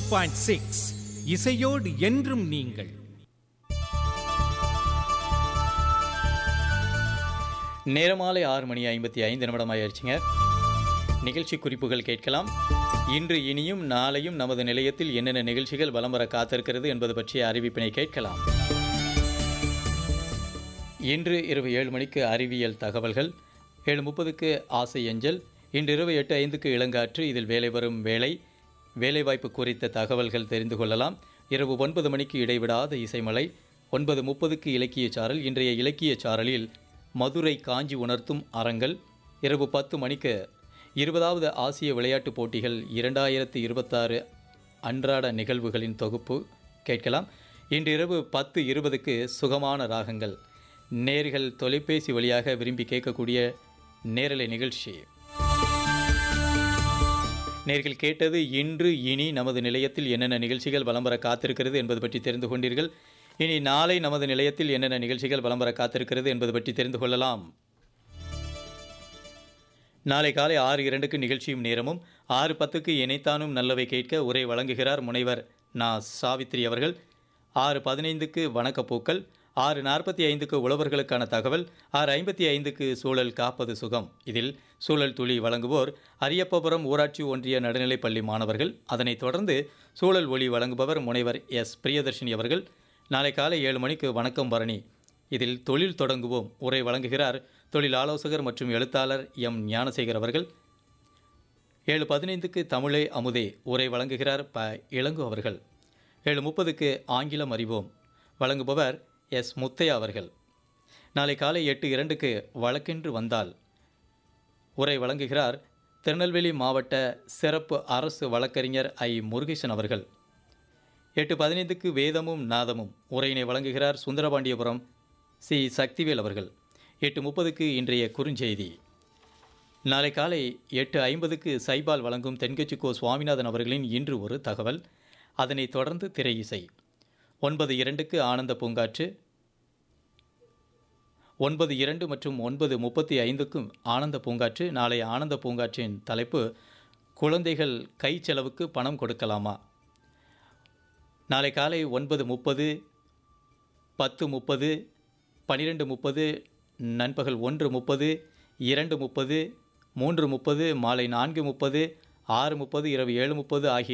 point six இசையோடு என்றும் நீங்கள் நேரமாலை ஆறு மணி ஐம்பத்தி ஐந்து நிமிடம் ஆயிடுச்சுங்க நிகழ்ச்சி குறிப்புகள் கேட்கலாம் இன்று இனியும் நாளையும் நமது நிலையத்தில் என்னென்ன நிகழ்ச்சிகள் வலம் வர காத்திருக்கிறது என்பது பற்றிய அறிவிப்பினை கேட்கலாம் இன்று இரவு ஏழு மணிக்கு அறிவியல் தகவல்கள் ஏழு முப்பதுக்கு ஆசை அஞ்சல் இன்று இரவு எட்டு ஐந்துக்கு இளங்காற்று இதில் வேலை வரும் வேலை வேலைவாய்ப்பு குறித்த தகவல்கள் தெரிந்து கொள்ளலாம் இரவு ஒன்பது மணிக்கு இடைவிடாத இசைமலை ஒன்பது முப்பதுக்கு இலக்கிய சாரல் இன்றைய இலக்கிய சாரலில் மதுரை காஞ்சி உணர்த்தும் அறங்கள் இரவு பத்து மணிக்கு இருபதாவது ஆசிய விளையாட்டுப் போட்டிகள் இரண்டாயிரத்தி இருபத்தாறு அன்றாட நிகழ்வுகளின் தொகுப்பு கேட்கலாம் இன்று இரவு பத்து இருபதுக்கு சுகமான ராகங்கள் நேர்கள் தொலைபேசி வழியாக விரும்பி கேட்கக்கூடிய நேரலை நிகழ்ச்சி நேர்கள் கேட்டது இன்று இனி நமது நிலையத்தில் என்னென்ன நிகழ்ச்சிகள் வலம் வர காத்திருக்கிறது என்பது பற்றி தெரிந்து கொண்டீர்கள் இனி நாளை நமது நிலையத்தில் என்னென்ன நிகழ்ச்சிகள் வலம் வர காத்திருக்கிறது என்பது பற்றி தெரிந்து கொள்ளலாம் நாளை காலை ஆறு இரண்டுக்கு நிகழ்ச்சியும் நேரமும் ஆறு பத்துக்கு இணைத்தானும் நல்லவை கேட்க உரை வழங்குகிறார் முனைவர் நா சாவித்ரி அவர்கள் ஆறு பதினைந்துக்கு வணக்கப்பூக்கள் ஆறு நாற்பத்தி ஐந்துக்கு உழவர்களுக்கான தகவல் ஆறு ஐம்பத்தி ஐந்துக்கு சூழல் காப்பது சுகம் இதில் சூழல் துளி வழங்குவோர் அரியப்பபுரம் ஊராட்சி ஒன்றிய நடுநிலைப்பள்ளி மாணவர்கள் அதனைத் தொடர்ந்து சூழல் ஒளி வழங்குபவர் முனைவர் எஸ் பிரியதர்ஷினி அவர்கள் நாளை காலை ஏழு மணிக்கு வணக்கம் பரணி இதில் தொழில் தொடங்குவோம் உரை வழங்குகிறார் தொழில் ஆலோசகர் மற்றும் எழுத்தாளர் எம் ஞானசேகர் அவர்கள் ஏழு பதினைந்துக்கு தமிழே அமுதே உரை வழங்குகிறார் ப இளங்கு அவர்கள் ஏழு முப்பதுக்கு ஆங்கிலம் அறிவோம் வழங்குபவர் எஸ் முத்தையா அவர்கள் நாளை காலை எட்டு இரண்டுக்கு வழக்கென்று வந்தால் உரை வழங்குகிறார் திருநெல்வேலி மாவட்ட சிறப்பு அரசு வழக்கறிஞர் ஐ முருகேசன் அவர்கள் எட்டு பதினைந்துக்கு வேதமும் நாதமும் உரையினை வழங்குகிறார் சுந்தரபாண்டியபுரம் சி சக்திவேல் அவர்கள் எட்டு முப்பதுக்கு இன்றைய குறுஞ்செய்தி நாளை காலை எட்டு ஐம்பதுக்கு சைபால் வழங்கும் தென்கட்சி கோ சுவாமிநாதன் அவர்களின் இன்று ஒரு தகவல் அதனைத் தொடர்ந்து திரை இசை ஒன்பது இரண்டுக்கு ஆனந்த பூங்காற்று ஒன்பது இரண்டு மற்றும் ஒன்பது முப்பத்தி ஐந்துக்கும் ஆனந்த பூங்காற்று நாளை ஆனந்த பூங்காற்றின் தலைப்பு குழந்தைகள் கை செலவுக்கு பணம் கொடுக்கலாமா நாளை காலை ஒன்பது முப்பது பத்து முப்பது பன்னிரெண்டு முப்பது நண்பகல் ஒன்று முப்பது இரண்டு முப்பது மூன்று முப்பது மாலை நான்கு முப்பது ஆறு முப்பது இரவு ஏழு முப்பது ஆகிய